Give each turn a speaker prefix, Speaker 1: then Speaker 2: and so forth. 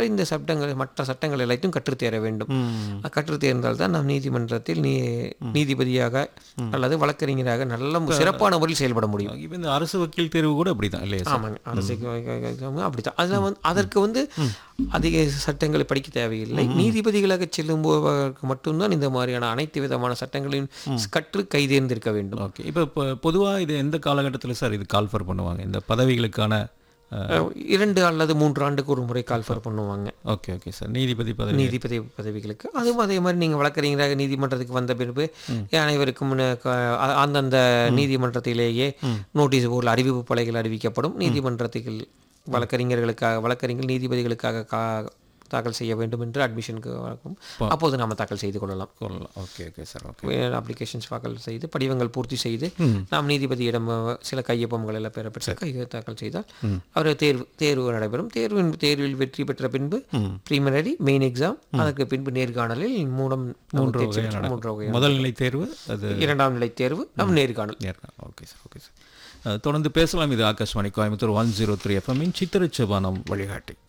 Speaker 1: இந்த சட்டங்கள் மற்ற சட்டங்கள் எல்லாத்தையும் கற்றுத்தேர வேண்டும் கற்றுத் தேர்ந்தால் தான் நாம் நீதிமன்றத்தில் நீ நீதிபதியாக அல்லது வழக்கறிஞராக நல்ல சிறப்பான முறையில் செயல்பட முடியும்
Speaker 2: இப்போ இந்த அரசு வக்கீல் தேர்வு கூட அப்படிதான் இல்லையா சார்
Speaker 1: ஆமாங்க அரசுக்கு அப்படித்தான் அதில் வந்து அதற்கு வந்து அதிக சட்டங்களை படிக்க தேவையில்லை நீதிபதிகளாக செல்லும்போவதற்கு மட்டும்தான் இந்த மாதிரியான அனைத்து விதமான சட்டங்களையும் கற்று கைதேர்ந்திருக்க வேண்டும்
Speaker 2: ஓகே இப்போ இப்போ பொதுவாக இது எந்த காலகட்டத்தில் சார் இது கால்ஃபர் பண்ணுவாங்க இந்த பதவிகளுக்கான
Speaker 1: அஹ், இரண்டு அல்லது மூன்று ஆண்டுக்கு ஒரு முறை கால்ஃபர் பண்ணுவாங்க
Speaker 2: ஓகே ஓகே சார் நீதிபதி பதவி
Speaker 1: நீதிபதி பதவிகளுக்கு அதுவும் அதே மாதிரி நீங்கள் வழக்கறிஞராக நீதிமன்றத்துக்கு வந்த பிறகு அனைவருக்கும் ந- க- அ- அந்தந்த நீதிமன்றத்திலேயே நோட்டீஸ் போர்டில் அறிவிப்பு பலைகள் அறிவிக்கப்படும் நீதிமன்றத்துக்கு வழக்கறிஞர்களுக்காக வழக்கறிஞர் நீதிபதிகளுக்காக கா தாக்கல் செய்ய வேண்டும் என்று அட்மிஷனுக்கு வழக்கம் அப்போது நாம் தாக்கல் செய்து கொள்ளலாம்
Speaker 2: கொள்ளலாம் okay okay sir okay
Speaker 1: applications தாக்கல் செய்து படிவங்கள் பூர்த்தி செய்து நாம் நீதிபதியிடம் அஹ், சில கையொப்பங்கள் எல்லாம் பெறப்பட்டு கை தாக்கல் செய்தால் அவர் தேர்வு தேர்வு நடைபெறும் தேர்வின் தேர்வில் வெற்றி பெற்ற பின்பு ப்ரீமினரி மெயின் எக்ஸாம் அதற்கு பின்பு நேர்காணலில் மூலம் மூன்று தேர்ச்சி பெற்ற மூன்று வகை
Speaker 2: முதல் நிலை தேர்வு அது
Speaker 1: இரண்டாம் நிலை தேர்வு நம் நேர்காணல்
Speaker 2: நேர்காணல் okay sir okay sir ah, தொடர்ந்து பேசலாம் இது Akashvani Coimbatore one zero three எஃப்எம்மின் சித்திரச்சபானம் வழிகாட்டி